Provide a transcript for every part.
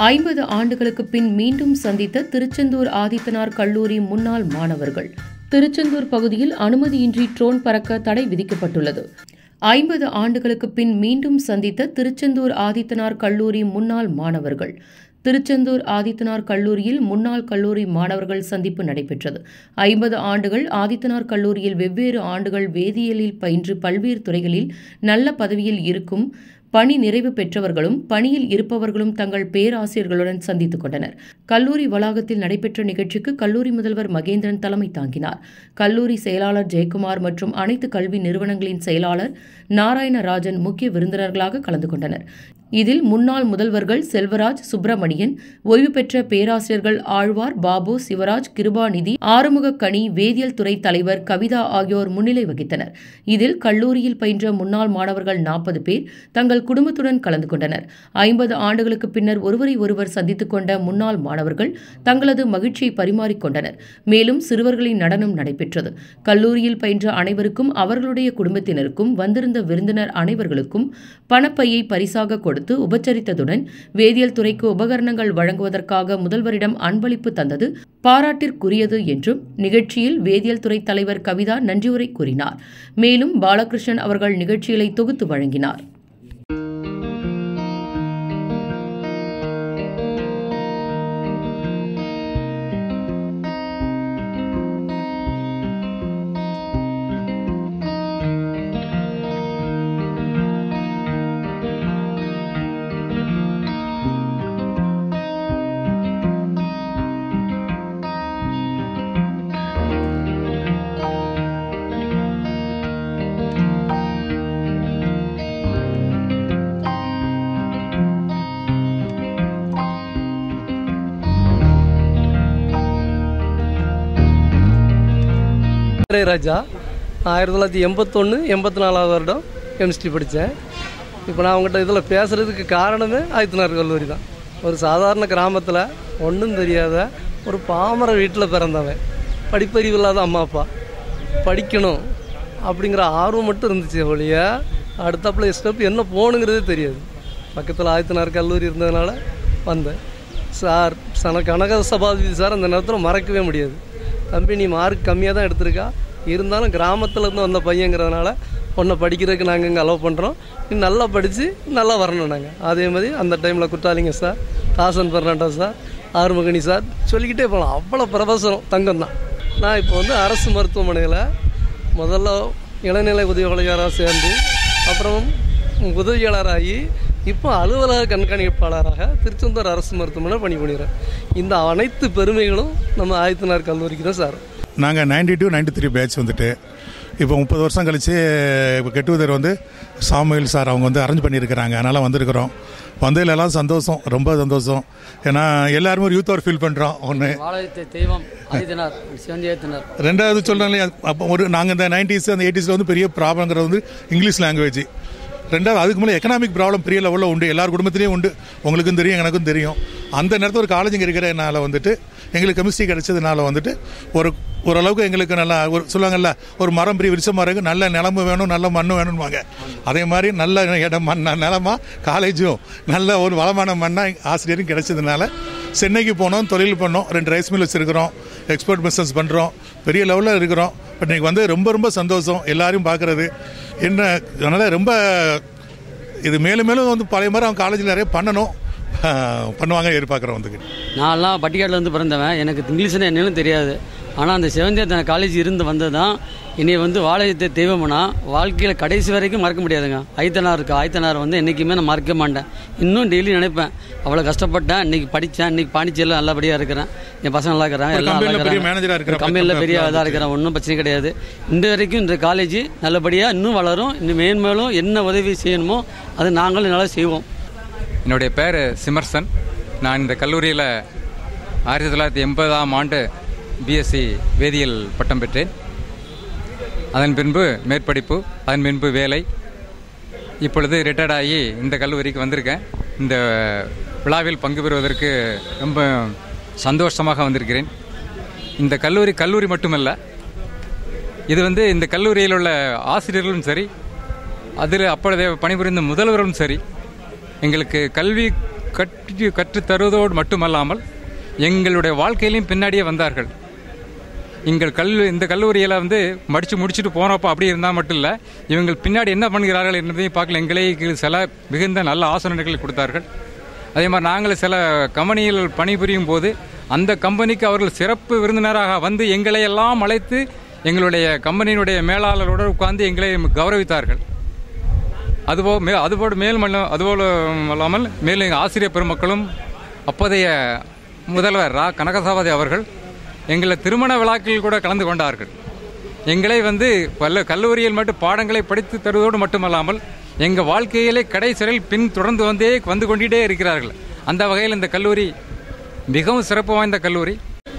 ஐம்பது ஆண்டுகளுக்கு பின் மீண்டும் சந்தித்த திருச்செந்தூர் ஆதித்தனார் கல்லூரி முன்னாள் மாணவர்கள் திருச்செந்தூர் பகுதியில் அனுமதியின்றி ட்ரோன் பறக்க தடை விதிக்கப்பட்டுள்ளது ஐம்பது ஆண்டுகளுக்கு பின் மீண்டும் சந்தித்த திருச்செந்தூர் ஆதித்தனார் கல்லூரி முன்னாள் மாணவர்கள் திருச்செந்தூர் ஆதித்தனார் கல்லூரியில் முன்னாள் கல்லூரி மாணவர்கள் சந்திப்பு நடைபெற்றது ஐம்பது ஆண்டுகள் ஆதித்தனார் கல்லூரியில் வெவ்வேறு ஆண்டுகள் வேதியியலில் பயின்று பல்வேறு துறைகளில் நல்ல பதவியில் இருக்கும் பணி நிறைவு பெற்றவர்களும் பணியில் இருப்பவர்களும் தங்கள் பேராசிரியர்களுடன் சந்தித்துக் கொண்டனர் கல்லூரி வளாகத்தில் நடைபெற்ற நிகழ்ச்சிக்கு கல்லூரி முதல்வர் மகேந்திரன் தலைமை தாங்கினார் கல்லூரி செயலாளர் ஜெயக்குமார் மற்றும் அனைத்து கல்வி நிறுவனங்களின் செயலாளர் நாராயணராஜன் முக்கிய விருந்தினர்களாக கலந்து கொண்டனர் இதில் முன்னாள் முதல்வர்கள் செல்வராஜ் சுப்பிரமணியன் ஓய்வு பெற்ற பேராசிரியர்கள் ஆழ்வார் பாபு சிவராஜ் கிருபாநிதி ஆறுமுக கனி வேதியியல் துறை தலைவர் கவிதா ஆகியோர் முன்னிலை வகித்தனர் இதில் கல்லூரியில் பயின்ற முன்னாள் மாணவர்கள் நாற்பது பேர் தங்கள் குடும்பத்துடன் கலந்து கொண்டனர் ஐம்பது ஆண்டுகளுக்கு பின்னர் ஒருவரை ஒருவர் சந்தித்துக் கொண்ட முன்னாள் மாணவர்கள் தங்களது மகிழ்ச்சியை பரிமாறிக்கொண்டனர் மேலும் சிறுவர்களின் நடனம் நடைபெற்றது கல்லூரியில் பயின்ற அனைவருக்கும் அவர்களுடைய குடும்பத்தினருக்கும் வந்திருந்த விருந்தினர் அனைவர்களுக்கும் பணப்பையை பரிசாக கொடுத்து உபச்சரித்ததுடன் வேதியியல் துறைக்கு உபகரணங்கள் வழங்குவதற்காக முதல்வரிடம் அன்பளிப்பு தந்தது பாராட்டிற்குரியது என்றும் நிகழ்ச்சியில் வேதியியல் துறை தலைவர் கவிதா நன்றியுரை கூறினார் மேலும் பாலகிருஷ்ணன் அவர்கள் நிகழ்ச்சிகளை தொகுத்து வழங்கினார் ராஜா ஆயிரத்தி தொள்ளாயிரத்தி எண்பத்தொன்று எண்பத்தி நாலாவது வருடம் கெமிஸ்ட்ரி படித்தேன் இப்போ நான் அவங்ககிட்ட இதில் பேசுகிறதுக்கு காரணமே ஆயத்தனார் கல்லூரி தான் ஒரு சாதாரண கிராமத்தில் ஒன்றும் தெரியாத ஒரு பாமர வீட்டில் பிறந்தவன் படிப்பறிவு இல்லாத அம்மா அப்பா படிக்கணும் அப்படிங்கிற ஆர்வம் மட்டும் இருந்துச்சு ஒழிய அடுத்தாப்புல ஸ்டெப் என்ன போகணுங்கிறதே தெரியாது பக்கத்தில் ஆயத்தனார் கல்லூரி இருந்ததுனால வந்தேன் சார் சன கனக சபாதிபதி சார் அந்த நேரத்தில் மறக்கவே முடியாது தம்பி நீ மார்க் கம்மியாக தான் எடுத்திருக்கா இருந்தாலும் கிராமத்துல இருந்து வந்த பையங்கிறதுனால உன்னை படிக்கிறதுக்கு நாங்கள் இங்கே அலோவ் பண்ணுறோம் நீ நல்லா படித்து நல்லா வரணும் நாங்கள் அதே மாதிரி அந்த டைமில் குற்றாலிங்க சார் தாசன் பெர்னாண்டோ சார் ஆறுமுகனி சார் சொல்லிக்கிட்டே போகலாம் அவ்வளோ பிரபசனம் தங்கம் தான் நான் இப்போ வந்து அரசு மருத்துவமனையில் முதல்ல இளநிலை உதவியாளராக சேர்ந்து அப்புறம் உதவியாளராகி இப்போ அலுவலக கண்காணிப்பாளராக திருச்செந்தூர் அரசு மருத்துவமனை பணி பண்ணிடுறேன் இந்த அனைத்து பெருமைகளும் நம்ம ஆயத்தனார் கல்லூரிக்கு தான் சார் நாங்கள் ninety two ninety three batch வந்துட்டு இப்போ முப்பது வருஷம் கழித்து இப்போ கெட்டுவதர் வந்து சாமுவேல் சார் அவங்க வந்து அரேஞ்ச் பண்ணியிருக்கிறாங்க அதனால் வந்திருக்கிறோம் வந்ததில் எல்லாம் சந்தோஷம் ரொம்ப சந்தோஷம் ஏன்னா எல்லாருமே ஒரு யூத் ஒரு ஃபீல் பண்ணுறோம் ஒன்று வாழத்தை தெய்வம் ஆயுதனார் சிவந்தியத்தினர் ரெண்டாவது சொல்கிறேன் இல்லையா அப்போ ஒரு நாங்கள் இந்த நைன்டிஸ் அந்த எயிட்டிஸில் வந்து பெரிய ப்ராப்ளங்கிறது வந்து இங்கிலீஷ் லாங்குவேஜ் ரெண்டாவது அதுக்கு மேலே எக்கனாமிக் ப்ராப்ளம் பெரிய லெவலில் உண்டு எல்லார் குடும்பத்திலையும் உண்டு உங்களுக்கும் தெரியும் எனக்கும் தெரியும் அந்த நேரத்தில் ஒரு காலேஜ் இங்கே இருக்கிறதுனால வந்துட்டு எங்களுக்கு கெமிஸ்ட்ரி கிடைச்சதுனால வந்துட்டு ஒரு ஓரளவுக்கு எங்களுக்கு நல்லா ஒரு சொல்லுவாங்கல்ல ஒரு மரம் பெரிய விரிச்ச மரம் நல்ல நிலமு வேணும் நல்ல மண்ணு வேணும்வாங்க அதே மாதிரி நல்ல இடம் மண் நிலமா காலேஜும் நல்ல ஒரு வளமான மண்ணாக ஆசிரியரும் கிடைச்சதுனால சென்னைக்கு போனோம் தொழில் பண்ணோம் ரெண்டு ரைஸ் மில் வச்சுருக்கிறோம் எக்ஸ்போர்ட் பிஸ்னஸ் பண்ணுறோம் பெரிய லெவலில் இருக்கிறோம் பட் இன்னைக்கு வந்து ரொம்ப ரொம்ப சந்தோஷம் எல்லாரையும் பார்க்குறது என்ன அதனால் ரொம்ப இது மேலும் மேலும் வந்து பழைய மாதிரி அவங்க காலேஜில் நிறைய பண்ணணும் ஆஹ் பண்ணுவாங்க எதிர்பார்க்குறோம் வந்துக்கு நான்லாம் பட்டிக்காட்டில் இருந்து பிறந்தவன் எனக்கு இங்கிலீஷ்னு என்னன்னு தெரியாது ஆனால் அந்த சிவந்தியத்தன காலேஜ் இருந்து வந்தது தான் இனி வந்து வாழையத்தை தெய்வம்னா வாழ்க்கையில் கடைசி வரைக்கும் மறக்க முடியாதுங்க ஐத்தனார் இருக்கு ஐத்தனார் வந்து என்றைக்குமே நான் மறக்க மாட்டேன் இன்னும் டெய்லி நினைப்பேன் அவ்வளோ கஷ்டப்பட்டேன் இன்னைக்கு படித்தேன் இன்னைக்கு பாண்டிச்சேரியில் நல்லபடியாக இருக்கிறேன் என் பசங்க நல்லா இருக்கிறாங்க ஒரு எல்லாம் நல்லா company ல பெரிய இருக்கிறாங்க manager ஆ இருக்கிற கம்பெனியில் பெரிய பக்கம் இதாக இருக்கிறேன் ஒன்றும் பிரச்சனை கிடையாது இந்த வரைக்கும் இந்த காலேஜ் நல்லபடியாக இன்னும் வளரும் இன்னும் மேன்மேலும் என்ன உதவி செய்யணுமோ அது நாங்களும் நல்லா செய்வோம் என்னுடைய பேர் சிமர்சன் நான் இந்த கல்லூரியில் ஆயிரத்தி தொள்ளாயிரத்தி எண்பதாம் ஆண்டு பிஎஸ்சி வேதியியல் பட்டம் பெற்றேன் அதன் பின்பு மேற்படிப்பு அதன் பின்பு வேலை இப்பொழுது ரிட்டையர்ட் ஆகி இந்த கல்லூரிக்கு வந்திருக்கேன் இந்த விழாவில் பங்கு பெறுவதற்கு ரொம்ப சந்தோஷமாக வந்திருக்கிறேன் இந்த கல்லூரி கல்லூரி மட்டுமல்ல இது வந்து இந்த கல்லூரியில் உள்ள ஆசிரியர்களும் சரி அதில் அப்பொழுதே பணிபுரிந்த முதல்வரும் சரி எங்களுக்கு கல்வி கற்று கற்றுத் தருவதோடு மட்டுமல்லாமல் எங்களுடைய வாழ்க்கையிலையும் பின்னாடியே வந்தார்கள் எங்கள் கல் இந்த கல்லூரியில் வந்து படித்து முடிச்சுட்டு போனப்போ அப்படி இருந்தால் மட்டும் இல்லை இவங்க பின்னாடி என்ன பண்ணுகிறார்கள் என்பதையும் பார்க்கல எங்களே சில மிகுந்த நல்ல ஆசோசனைகளை கொடுத்தார்கள் அதே மாதிரி நாங்கள் சில கம்பெனியில் பணிபுரியும் போது அந்த கம்பெனிக்கு அவர்கள் சிறப்பு விருந்தினராக வந்து எங்களை எல்லாம் அழைத்து எங்களுடைய கம்பெனியினுடைய மேலாளரோடு உட்கார்ந்து எங்களை கௌரவித்தார்கள் அதுபோ மே அதுபோல் மேல் மல்ல அதுபோல் அல்லாமல் மேலும் எங்கள் ஆசிரியர் பெருமக்களும் அப்போதைய முதல்வர் ரா கனகசாவதி அவர்கள் எங்களை திருமண விழாக்களில் கூட கலந்து கொண்டார்கள் எங்களை வந்து பல்ல கல்லூரியில் மட்டும் பாடங்களை படித்து தருவதோடு மட்டுமல்லாமல் எங்கள் வாழ்க்கையிலே கடைசிறையில் பின் தொடர்ந்து வந்தே வந்து கொண்டிட்டே இருக்கிறார்கள் அந்த வகையில் இந்த கல்லூரி மிகவும் சிறப்பு வாய்ந்த கல்லூரி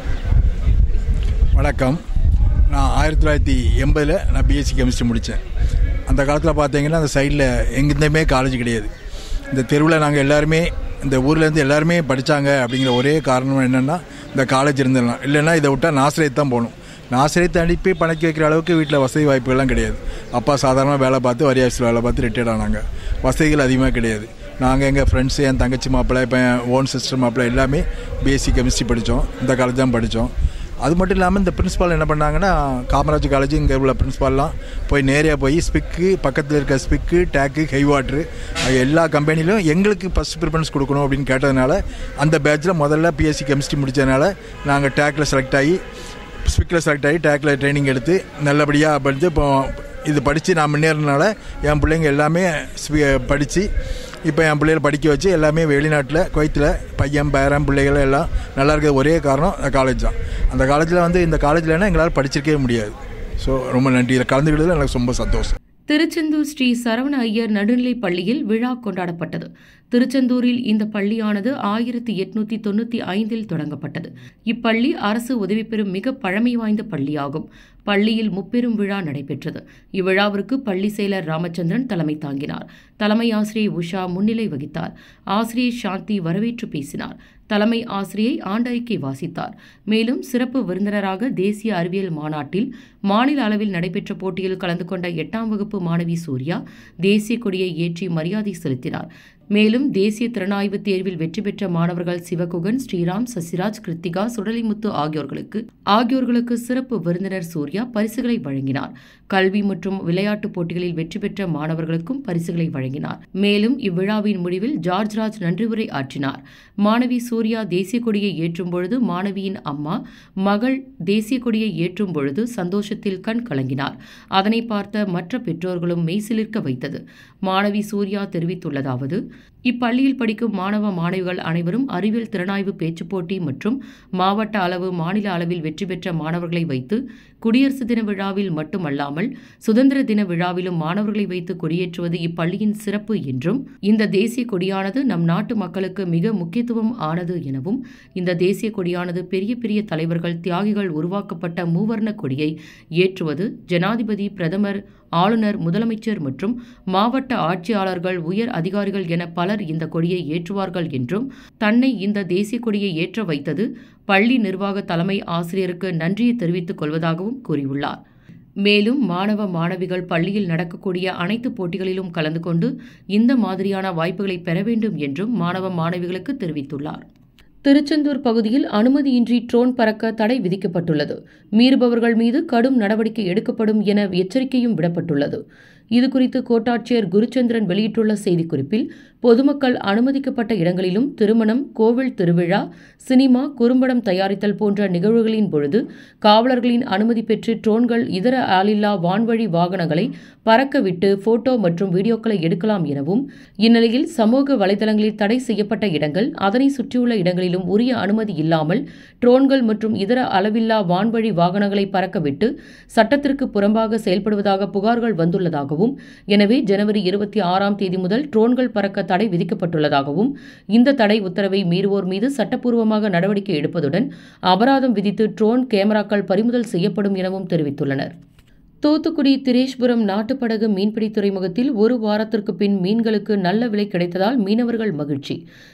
வணக்கம் நான் ஆயிரத்தி தொள்ளாயிரத்தி எண்பதில் நான் பிஎஸ்சி கெமிஸ்ட்ரி முடித்தேன் அந்த காலத்தில் பார்த்தீங்கன்னா அந்த சைடில் எங்கேருந்துமே காலேஜ் கிடையாது இந்த தெருவில் நாங்கள் எல்லாருமே இந்த ஊர்லேருந்து எல்லாருமே படித்தாங்க அப்படிங்கிற ஒரே காரணம் என்னென்னா இந்த காலேஜ் இருந்துடலாம் இல்லைன்னா இதை விட்டால் நாசிரியத்து தான் போகணும் நாசிரியத்தை அனுப்பி பணக்கி வைக்கிற அளவுக்கு வீட்டில் வசதி வாய்ப்புகள்லாம் கிடையாது அப்பா சாதாரணமாக வேலை பார்த்து வரி ஆஃபீஸில் வேலை பார்த்து ரிட்டையர்ட் ஆனாங்க வசதிகள் அதிகமாக கிடையாது நாங்கள் எங்கள் ஃப்ரெண்ட்ஸு என் தங்கச்சி மாப்பிள்ளை இப்போ என் ஓன் சிஸ்டர் மாப்பிள்ளை எல்லாமே பிஎஸ்சி கெமிஸ்ட்ரி படித்தோம் இந்த காலேஜ் தான் படித்தோம் அது மட்டும் இல்லாமல் இந்த பிரின்ஸ்பால் என்ன பண்ணாங்கன்னா காமராஜ் காலேஜ் இங்கே உள்ள பிரின்ஸ்பால்லாம் போய் நேராக போய் ஸ்பிக்கு பக்கத்தில் இருக்க ஸ்பிக்கு டேக்கு ஹை வாட்ரு எல்லா கம்பெனிலும் எங்களுக்கு ஃபஸ்ட் ப்ரிஃபரன்ஸ் கொடுக்கணும் அப்படின்னு கேட்டதுனால அந்த பேட்சில் முதல்ல பிஎஸ்சி கெமிஸ்ட்ரி முடித்ததுனால நாங்கள் டேக்கில் செலக்ட் ஆகி ஸ்பிக்கில் செலக்ட் ஆகி டேக்கில் ட்ரைனிங் எடுத்து நல்லபடியாக படித்து இப்போ இது படித்து நான் முன்னேறினால என் பிள்ளைங்க எல்லாமே படித்து இப்போ என் பிள்ளைகளை படிக்க வச்சு எல்லாமே வெளிநாட்டில் குவைத்தில் பையன் பேரன் பிள்ளைகள் எல்லாம் நல்லா இருக்கிறது ஒரே காரணம் காலேஜ் தான் அந்த காலேஜில் வந்து இந்த காலேஜில்னா எங்களால் படிச்சிருக்கவே முடியாது ஸோ ரொம்ப நன்றி இதில் கலந்துக்கிட்டதில் எனக்கு ரொம்ப சந்தோஷம் திருச்செந்தூர் ஸ்ரீ சரவண ஐயர் நடுநிலைப் பள்ளியில் விழா கொண்டாடப்பட்டது திருச்செந்தூரில் இந்த பள்ளியானது ஆயிரத்தி எட்நூத்தி தொண்ணூத்தி ஐந்தில் தொடங்கப்பட்டது இப்பள்ளி அரசு உதவி பெறும் மிக பழமை வாய்ந்த பள்ளியாகும் பள்ளியில் முப்பெரும் விழா நடைபெற்றது இவ்விழாவிற்கு பள்ளி செயலர் ராமச்சந்திரன் தலைமை தாங்கினார் தலைமை ஆசிரியை உஷா முன்னிலை வகித்தார் ஆசிரியை சாந்தி வரவேற்று பேசினார் தலைமை ஆசிரியை ஆண்டறிக்கை வாசித்தார் மேலும் சிறப்பு விருந்தினராக தேசிய அறிவியல் மாநாட்டில் மாநில அளவில் நடைபெற்ற போட்டியில் கலந்து கொண்ட எட்டாம் வகுப்பு மாணவி சூர்யா தேசிய கொடியை ஏற்றி மரியாதை செலுத்தினார் மேலும் தேசிய திறனாய்வு தேர்வில் வெற்றி பெற்ற மாணவர்கள் சிவகுகன் ஸ்ரீராம் சசிராஜ் கிருத்திகா சுடலிமுத்து ஆகியோர்களுக்கு ஆகியோர்களுக்கு சிறப்பு விருந்தினர் சூர்யா பரிசுகளை வழங்கினார் கல்வி மற்றும் விளையாட்டுப் போட்டிகளில் வெற்றி பெற்ற மாணவர்களுக்கும் பரிசுகளை வழங்கினார் மேலும் இவ்விழாவின் முடிவில் ஜார்ஜ்ராஜ் நன்றி உரை ஆற்றினார் மாணவி சூர்யா தேசிய கொடியை ஏற்றும் பொழுது மாணவியின் அம்மா மகள் தேசிய கொடியை ஏற்றும் பொழுது சந்தோஷத்தில் கண் கலங்கினார் அதனை பார்த்த மற்ற பெற்றோர்களும் மெய்சிலிர்க்க வைத்தது மாணவி சூர்யா தெரிவித்துள்ளதாவது இப்பள்ளியில் படிக்கும் மாணவ மாணவிகள் அனைவரும் அறிவியல் திறனாய்வு பேச்சுப் போட்டி மற்றும் மாவட்ட அளவு மாநில அளவில் வெற்றி பெற்ற மாணவர்களை வைத்து குடியரசு தின விழாவில் மட்டுமல்லாமல் சுதந்திர தின விழாவிலும் மாணவர்களை வைத்து கொடியேற்றுவது இப்பள்ளியின் சிறப்பு என்றும் இந்த தேசிய கொடியானது நம் நாட்டு மக்களுக்கு மிக முக்கியத்துவம் ஆனது எனவும் இந்த தேசிய கொடியானது பெரிய பெரிய தலைவர்கள் தியாகிகள் உருவாக்கப்பட்ட மூவர்ண கொடியை ஏற்றுவது ஜனாதிபதி பிரதமர் ஆளுநர் முதலமைச்சர் மற்றும் மாவட்ட ஆட்சியாளர்கள் உயர் அதிகாரிகள் என பலர் இந்த கொடியை ஏற்றுவார்கள் என்றும் தன்னை இந்த தேசிய கொடியை ஏற்ற வைத்தது பள்ளி நிர்வாக தலைமை ஆசிரியருக்கு நன்றியை தெரிவித்துக் கொள்வதாகவும் கூறியுள்ளார் மேலும் மாணவ மாணவிகள் பள்ளியில் நடக்கக்கூடிய அனைத்து போட்டிகளிலும் கலந்து கொண்டு இந்த மாதிரியான வாய்ப்புகளை பெற வேண்டும் என்றும் மாணவ மாணவிகளுக்கு தெரிவித்துள்ளார் திருச்செந்தூர் பகுதியில் அனுமதியின்றி ட்ரோன் பறக்க தடை விதிக்கப்பட்டுள்ளது மீறுபவர்கள் மீது கடும் நடவடிக்கை எடுக்கப்படும் என எச்சரிக்கையும் விடப்பட்டுள்ளது இதுகுறித்து கோட்டாட்சியர் குருச்சந்திரன் வெளியிட்டுள்ள செய்திக்குறிப்பில் பொதுமக்கள் அனுமதிக்கப்பட்ட இடங்களிலும் திருமணம் கோவில் திருவிழா சினிமா குறும்படம் தயாரித்தல் போன்ற நிகழ்வுகளின் பொழுது காவலர்களின் அனுமதி பெற்று ட்ரோன்கள் இதர ஆளில்லா வான்வழி வாகனங்களை பறக்க விட்டு போட்டோ மற்றும் வீடியோக்களை எடுக்கலாம் எனவும் இந்நிலையில் சமூக வலைதளங்களில் தடை செய்யப்பட்ட இடங்கள் அதனை சுற்றியுள்ள இடங்களிலும் உரிய அனுமதி இல்லாமல் ட்ரோன்கள் மற்றும் இதர அளவில்லா வான்வழி வாகனங்களை பறக்கவிட்டு சட்டத்திற்கு புறம்பாக செயல்படுவதாக புகார்கள் வந்துள்ளதாகவும் எனவே ஜனவரி இருபத்தி ஆறாம் தேதி முதல் ட்ரோன்கள் பறக்க தடை விதிக்கப்பட்டுள்ளதாகவும் இந்த தடை உத்தரவை மீறுவோர் மீது சட்டப்பூர்வமாக நடவடிக்கை எடுப்பதுடன் அபராதம் விதித்து ட்ரோன் கேமராக்கள் பறிமுதல் செய்யப்படும் எனவும் தெரிவித்துள்ளனர் தூத்துக்குடி திரேஷ்புரம் நாட்டுப்படகு மீன்பிடி துறைமுகத்தில் ஒரு வாரத்திற்கு பின் மீன்களுக்கு நல்ல விலை கிடைத்ததால் மீனவர்கள் மகிழ்ச்சி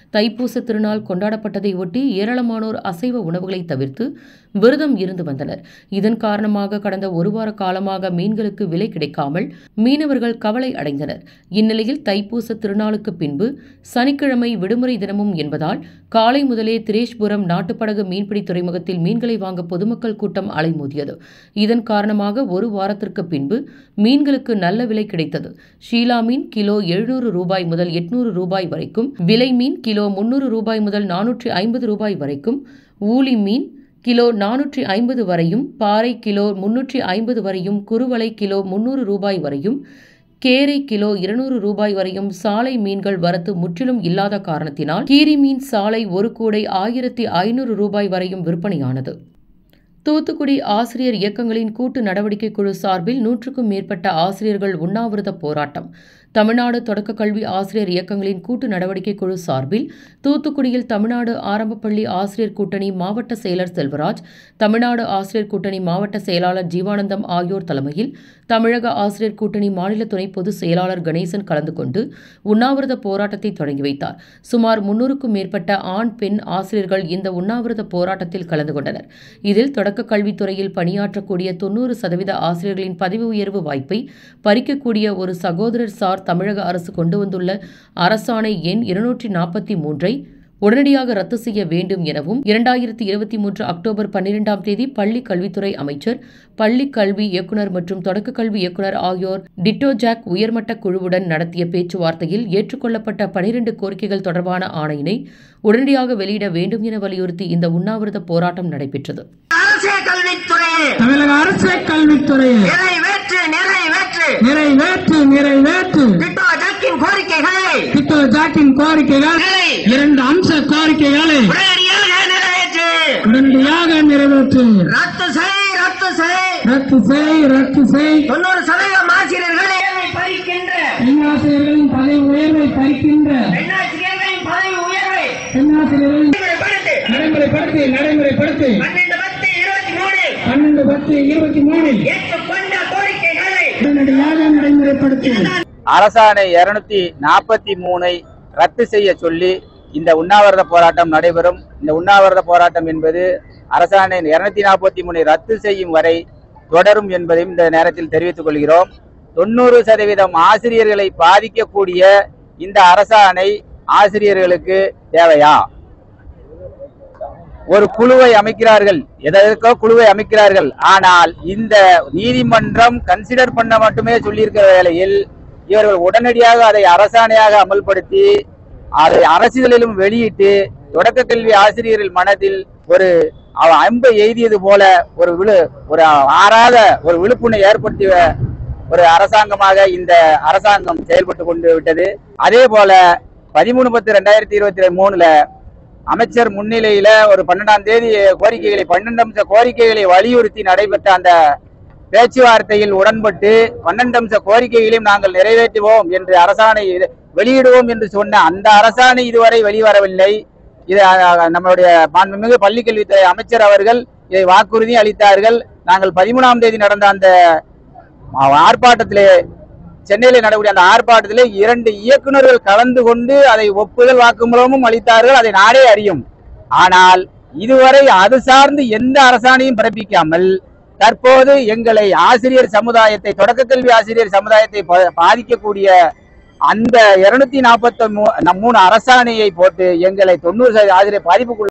தைப்பூச திருநாள் கொண்டாடப்பட்டதை ஒட்டி ஏராளமானோர் அசைவ உணவுகளை தவிர்த்து விரதம் இருந்து வந்தனர் இதன் காரணமாக கடந்த ஒரு வார காலமாக மீன்களுக்கு விலை கிடைக்காமல் மீனவர்கள் கவலை அடைந்தனர் இந்நிலையில் தைப்பூச திருநாளுக்கு பின்பு சனிக்கிழமை விடுமுறை தினமும் என்பதால் காலை முதலே திரேஷ்புரம் நாட்டுப்படகு மீன்பிடி துறைமுகத்தில் மீன்களை வாங்க பொதுமக்கள் கூட்டம் அலைமோதியது இதன் காரணமாக ஒரு வாரத்திற்கு பின்பு மீன்களுக்கு நல்ல விலை கிடைத்தது ஷீலா மீன் கிலோ எழுநூறு ரூபாய் முதல் எட்நூறு ரூபாய் வரைக்கும் விலை மீன் கிலோ முன்னூறு ரூபாய் முதல் நானூற்றி ஐம்பது ரூபாய் வரைக்கும் ஊலி மீன் கிலோ நானூற்றி ஐம்பது வரையும் பாறை கிலோ முன்னூற்றி ஐம்பது வரையும் குறுவலை கிலோ முன்னூறு ரூபாய் வரையும் கேரை கிலோ இருநூறு ரூபாய் வரையும் சாலை மீன்கள் வரத்து முற்றிலும் இல்லாத காரணத்தினால் கீரி மீன் சாலை ஒரு கூடை ஆயிரத்தி ஐநூறு ரூபாய் வரையும் விற்பனையானது தூத்துக்குடி ஆசிரியர் இயக்கங்களின் கூட்டு நடவடிக்கை குழு சார்பில் நூற்றுக்கும் மேற்பட்ட ஆசிரியர்கள் உண்ணாவிரத போராட்டம் தமிழ்நாடு தொடக்க கல்வி ஆசிரியர் இயக்கங்களின் கூட்டு நடவடிக்கை குழு சார்பில் தூத்துக்குடியில் தமிழ்நாடு ஆரம்பப்பள்ளி ஆசிரியர் கூட்டணி மாவட்ட செயலர் செல்வராஜ் தமிழ்நாடு ஆசிரியர் கூட்டணி மாவட்ட செயலாளர் ஜீவானந்தம் ஆகியோர் தலைமையில் தமிழக ஆசிரியர் கூட்டணி மாநில துணை பொதுச் செயலாளர் கணேசன் கலந்து கொண்டு உண்ணாவிரத போராட்டத்தை தொடங்கி வைத்தார் சுமார் முன்னூறுக்கும் மேற்பட்ட ஆண் பெண் ஆசிரியர்கள் இந்த உண்ணாவிரத போராட்டத்தில் கலந்து கொண்டனர் இதில் தொடக்க கல்வித்துறையில் பணியாற்றக்கூடிய தொன்னூறு சதவீத ஆசிரியர்களின் பதவி உயர்வு வாய்ப்பை பறிக்கக்கூடிய ஒரு சகோதரர் சார் தமிழக அரசு கொண்டு வந்துள்ள அரசாணை எண் இருநூற்றி நாற்பத்தி மூன்றை உடனடியாக ரத்து செய்ய வேண்டும் எனவும் இரண்டாயிரத்தி இருபத்தி மூன்று அக்டோபர் பன்னிரெண்டாம் தேதி பள்ளி கல்வித்துறை அமைச்சர் பள்ளி கல்வி இயக்குநர் மற்றும் தொடக்க கல்வி இயக்குநர் ஆகியோர் டிட்டோஜாக் உயர்மட்ட குழுவுடன் நடத்திய பேச்சுவார்த்தையில் ஏற்றுக்கொள்ளப்பட்ட பனிரெண்டு கோரிக்கைகள் தொடர்பான ஆணையினை உடனடியாக வெளியிட வேண்டும் என வலியுறுத்தி இந்த உண்ணாவிரத போராட்டம் நடைபெற்றது அரசே கல்வித்துறையே தமிழக அரசு கல்வித்துறையை நிறைவேற்று நிறைவேற்று நிறைவேற்று நிறைவேற்று திட்டோ ஜக்கின் கோரிக்கைகளை திட்டோ ஜாக்கின் கோரிக்கைகள் இரண்டு அம்ச கோரிக்கைகளை உடனடியாக நிறைவேற்று உடனடியாக நிறைவேற்று ரத்து செய் ரத்து செய் ரத்து செய் ரத்து செய் தொண்ணூறு சதவீதம் ஆசிரியர்களை பறிக்கின்ற பெண்ணாசிரியர்களின் பதவி உயர்வை பறிக்கின்ற பெண்ணாசிரியர்களின் பதவி உயர்வை பெண்ணாசிரியர்களின் நடைமுறைப்படுத்து. நடைமுறைப்படுத்தி நடைமுறைப்படுத்தி பன்னெண்டு பத்து இருபத்தி மூணு பன்னெண்டு பத்து இருபத்தி மூணில் ஏற்றுக்கொண்ட கோரிக்கைகளை உடனடியாக நடைமுறைப்படுத்தி அரசாணை இருநூத்தி நாற்பத்தி மூணை ரத்து செய்ய சொல்லி இந்த உண்ணாவிரத போராட்டம் நடைபெறும் இந்த உண்ணாவிரத போராட்டம் என்பது அரசாணை இருநூத்தி நாற்பத்தி மூணை ரத்து செய்யும் வரை தொடரும் என்பதையும் இந்த நேரத்தில் தெரிவித்துக் கொள்கிறோம் தொண்ணூறு சதவீதம் ஆசிரியர்களை பாதிக்கக்கூடிய இந்த அரசாணை ஆசிரியர்களுக்கு தேவையா ஒரு குழுவை அமைக்கிறார்கள் எதற்கோ குழுவை அமைக்கிறார்கள் ஆனால் இந்த நீதிமன்றம் கன்சிடர் பண்ண மட்டுமே சொல்லியிருக்கிற வேளையில் இவர்கள் உடனடியாக அதை அரசாணையாக அமல்படுத்தி அதை அரசியலிலும் வெளியிட்டு தொடக்க கல்வி ஆசிரியர்கள் மனதில் ஒரு அவ அம்பை எய்தியது போல ஒரு விழு ஒரு ஆறாத ஒரு விழுப்புணை ஏற்படுத்திய ஒரு அரசாங்கமாக இந்த அரசாங்கம் செயல்பட்டு கொண்டு விட்டது அதே போல பதிமூணு பத்து ரெண்டாயிரத்தி இருபத்தி மூணுல அமைச்சர் முன்னிலையில ஒரு பன்னெண்டாம் தேதி கோரிக்கைகளை பன்னெண்டு அம்ச கோரிக்கைகளை வலியுறுத்தி நடைபெற்ற அந்த பேச்சுவார்த்தையில் உடன்பட்டு பன்னெண்டு அம்ச கோரிக்கைகளையும் நாங்கள் நிறைவேற்றுவோம் என்று அரசாணை வெளியிடுவோம் என்று சொன்ன அந்த அரசாணை இதுவரை வெளிவரவில்லை இது அஹ், நம்மளுடைய மாண்புமிகு பள்ளிக்கல்வித்துறை அமைச்சர் அவர்கள் இதை வாக்குறுதி அளித்தார்கள் நாங்கள் பதிமூணாம் தேதி நடந்த அந்த ஆர்ப்பாட்டத்திலே சென்னையில் நடக்கூடிய அந்த ஆர்ப்பாட்டத்திலே இரண்டு இயக்குநர்கள் கலந்து கொண்டு அதை ஒப்புதல் வாக்குமூலமும் அளித்தார்கள் அதை நாடே அறியும் ஆனால் இதுவரை அது சார்ந்து எந்த அரசாணையும் பிறப்பிக்காமல் தற்போது எங்களை ஆசிரியர் சமுதாயத்தை தொடக்க கல்வி ஆசிரியர் சமுதாயத்தை பா- பாதிக்கக்கூடிய அந்த இருநூத்தி நாற்பத்தி மூணு அரசாணையை போட்டு எங்களை தொண்ணூறு சதவீத ஆசிரியர் பாதிப்புக்குள்